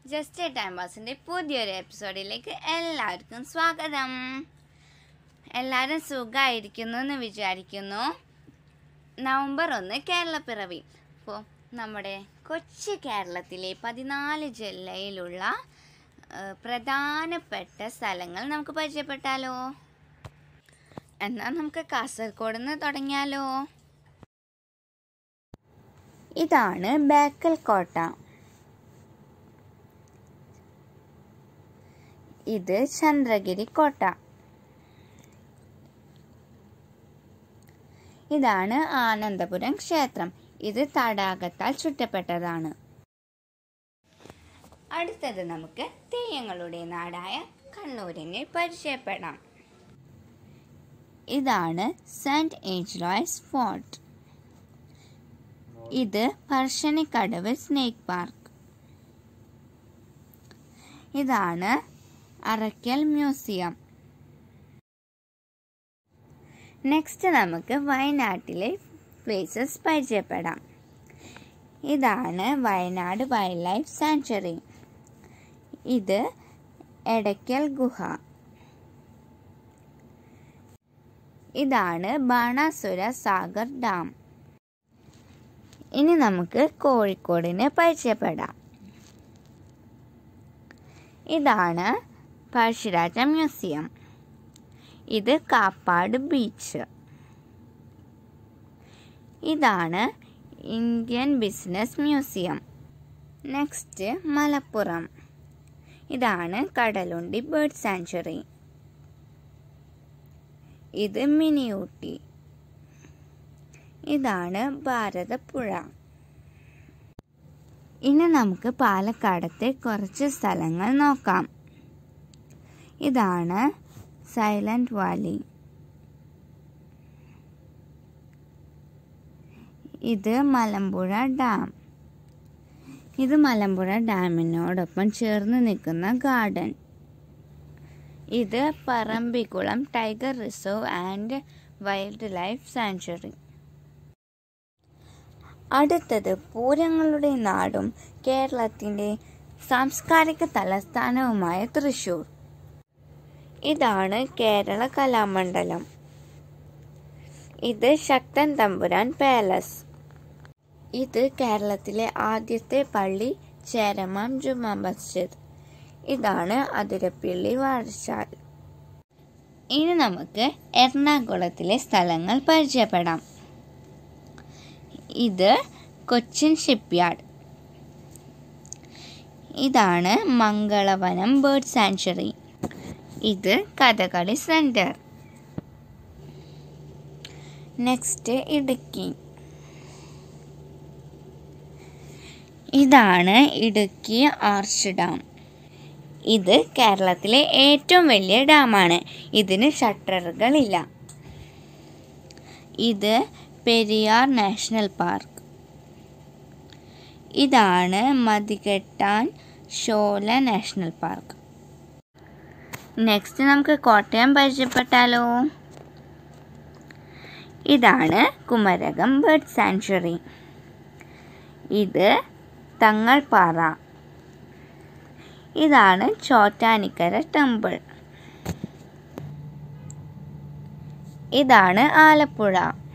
just time പാസിൻ്റെ പുതിയൊരു എപ്പിസോഡിലേക്ക് എല്ലാവർക്കും സ്വാഗതം എല്ലാവരും സുഖമായിരിക്കുന്നു എന്ന് വിചാരിക്കുന്നു നവംബർ ഒന്ന് കേരളപ്പിറവി അപ്പോൾ നമ്മുടെ കൊച്ചു കേരളത്തിലെ പതിനാല് ജില്ലയിലുള്ള ആ, പ്രധാനപ്പെട്ട സ്ഥലങ്ങൾ നമുക്ക് പരിചയപ്പെട്ടാലോ എന്നാൽ നമുക്ക് കാസർഗോഡ് നിന്ന് തുടങ്ങിയാലോ ഇതാണ് ബേക്കൽ കോട്ട ഇത് ചന്ദ്രഗിരി കോട്ട ഇതാണ് ആനന്ദപുരം ക്ഷേത്രം ഇത് തടാകത്താൽ ചുറ്റപ്പെട്ടതാണ് അടുത്തത് നമുക്ക് തെയ്യങ്ങളുടെ നാടായ കണ്ണൂരിനെ പരിചയപ്പെടാം ഇതാണ് സെൻറ്റ് ഏഞ്ചലോയ്സ് ഫോർട്ട് ഇത് പറശ്ശിനിക്കടവ് സ്നേക്ക് പാർക്ക് ഇതാണ് അറക്കൽ മ്യൂസിയം നെക്സ്റ്റ് നമുക്ക് വയനാട്ടിലെ പ്ലേസസ് പരിചയപ്പെടാം ഇതാണ് വയനാട് വൈൽഡ് ലൈഫ് സാങ്ച്വറി ഇത് എടയ്ക്കൽ ഗുഹ ഇതാണ് ബാണാസുര സാഗർ ഡാം ഇനി നമുക്ക് കോഴിക്കോടിനെ പരിചയപ്പെടാം ഇതാണ് പഴശ്ശിരാജ മ്യൂസിയം ഇത് കാപ്പാട് ബീച്ച് ഇതാണ് Indian business museum next Malappuram ഇതാണ് കടലുണ്ടി ബേർഡ് സാങ്ച്വറി ഇത് മിനി ഊട്ടി ഇതാണ് ഭാരതപ്പുഴ ഇനി നമുക്ക് പാലക്കാടത്തെ കുറച്ച് സ്ഥലങ്ങൾ നോക്കാം ഇതാണ് സൈലന്റ് വാലി ഇത് മലമ്പുഴ ഡാം ഇത് മലമ്പുഴ ഡാമിനോടൊപ്പം ചേർന്ന് നിൽക്കുന്ന ഗാർഡൻ ഇത് Parambikulam tiger reserve and wildlife sanctuary അടുത്തത് പൂരങ്ങളുടെ നാടും കേരളത്തിൻ്റെ സാംസ്കാരിക തലസ്ഥാനവുമായ തൃശൂർ ഇതാണ് കേരള കലാമണ്ഡലം ഇത് ശക്തൻ തമ്പുരാൻ പാലസ് ഇത് കേരളത്തിലെ ആദ്യത്തെ പള്ളി ചേരമാം ജുമാ മസ്ജിദ് ഇതാണ് അതിരപ്പിള്ളി വാഴച്ചാൽ ഇനി നമുക്ക് എറണാകുളത്തിലെ സ്ഥലങ്ങൾ പരിചയപ്പെടാം ഇത് കൊച്ചിൻ ഷിപ്പ്യാർഡ് ഇതാണ് മംഗളവനം ബേർഡ് സാങ്ച്വറി ഇത് കഥകളി സെൻറ്റർ നെക്സ്റ്റ് ഇടുക്കി ഇതാണ് ഇടുക്കി ആർച്ച് ഡാം ഇത് കേരളത്തിലെ ഏറ്റവും വലിയ ഡാമാണ് ഇതിന് ഷട്ടറുകളില്ല ഇത് പെരിയാർ നാഷണൽ പാർക്ക് ഇതാണ് Mathikettan Shola national park next നമുക്ക് കോട്ടയം പരിചയപ്പെട്ടാലോ ഇതാണ് കുമരകം ബേർഡ് സാങ്ച്വറി ഇത് തങ്ങൾപ്പാറ ഇതാണ് ചോറ്റാനിക്കര ടെമ്പിൾ ഇതാണ് ആലപ്പുഴ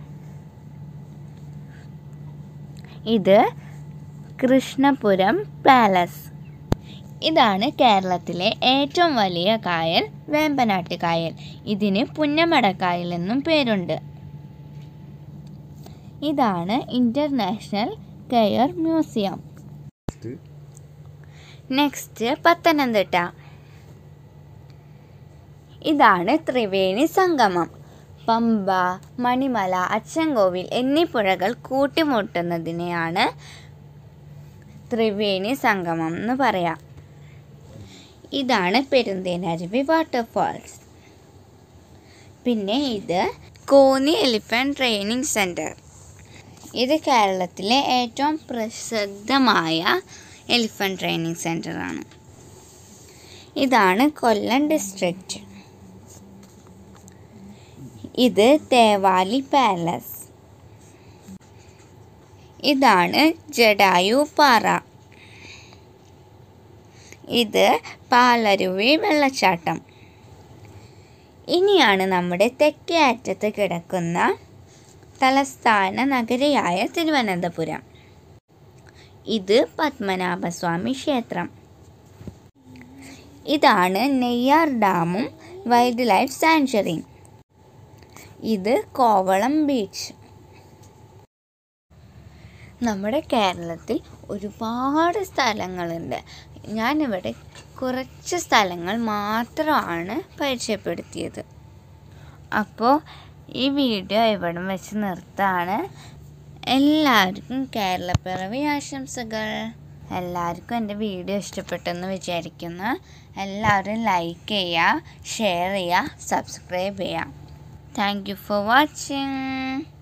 ഇത് കൃഷ്ണപുരം പാലസ് ഇതാണ് കേരളത്തിലെ ഏറ്റവും വലിയ കായൽ വേമ്പനാട്ട് കായൽ ഇതിന് പുന്നമട കായൽ എന്നും പേരുണ്ട് ഇതാണ് international coir museum next Pathanamthitta ഇതാണ് ത്രിവേണി സംഗമം പമ്പ മണിമല അച്ചൻകോവിൽ എന്നീ പുഴകൾ കൂട്ടിമുട്ടുന്നതിനെയാണ് ത്രിവേണി സംഗമം എന്ന് പറയാം ഇതാണ് പെരുന്തേനരുവി വാട്ടർഫാൾസ് പിന്നെ ഇത് കോന്നി എലിഫന്റ് ട്രെയിനിങ് സെൻറ്റർ ഇത് കേരളത്തിലെ ഏറ്റവും പ്രസിദ്ധമായ എലിഫന്റ് ട്രെയിനിങ് സെൻ്ററാണ് ഇതാണ് കൊല്ലം ഡിസ്ട്രിക്റ്റ് ഇത് തേവാലി പാലസ് ഇതാണ് ജഡായു പാറ ഇത് പാലരുവി വെള്ളച്ചാട്ടം ഇനിയാണ് നമ്മുടെ തെക്കേ അറ്റത്ത് കിടക്കുന്ന തലസ്ഥാന നഗരിയായ തിരുവനന്തപുരം ഇത് പത്മനാഭസ്വാമി ക്ഷേത്രം ഇതാണ് നെയ്യാർ ഡാമും വൈൽഡ് ലൈഫ് സാങ്ച്വറിയും ഇത് കോവളം ബീച്ച് നമ്മുടെ കേരളത്തിൽ ഒരുപാട് സ്ഥലങ്ങളുണ്ട് ഞാനിവിടെ കുറച്ച് സ്ഥലങ്ങൾ മാത്രമാണ് പരിചയപ്പെടുത്തിയത് അപ്പോൾ ഈ വീഡിയോ ഇവിടം വെച്ച് നിർത്താണ് എല്ലാവർക്കും കേരളപ്പിറവി ആശംസകൾ എല്ലാവർക്കും എൻ്റെ വീഡിയോ ഇഷ്ടപ്പെട്ടെന്ന് വിചാരിക്കുന്നു എല്ലാവരും ലൈക്ക് ചെയ്യുക ഷെയർ ചെയ്യുക സബ്സ്ക്രൈബ് ചെയ്യുക താങ്ക് യു ഫോർ വാച്ചിങ്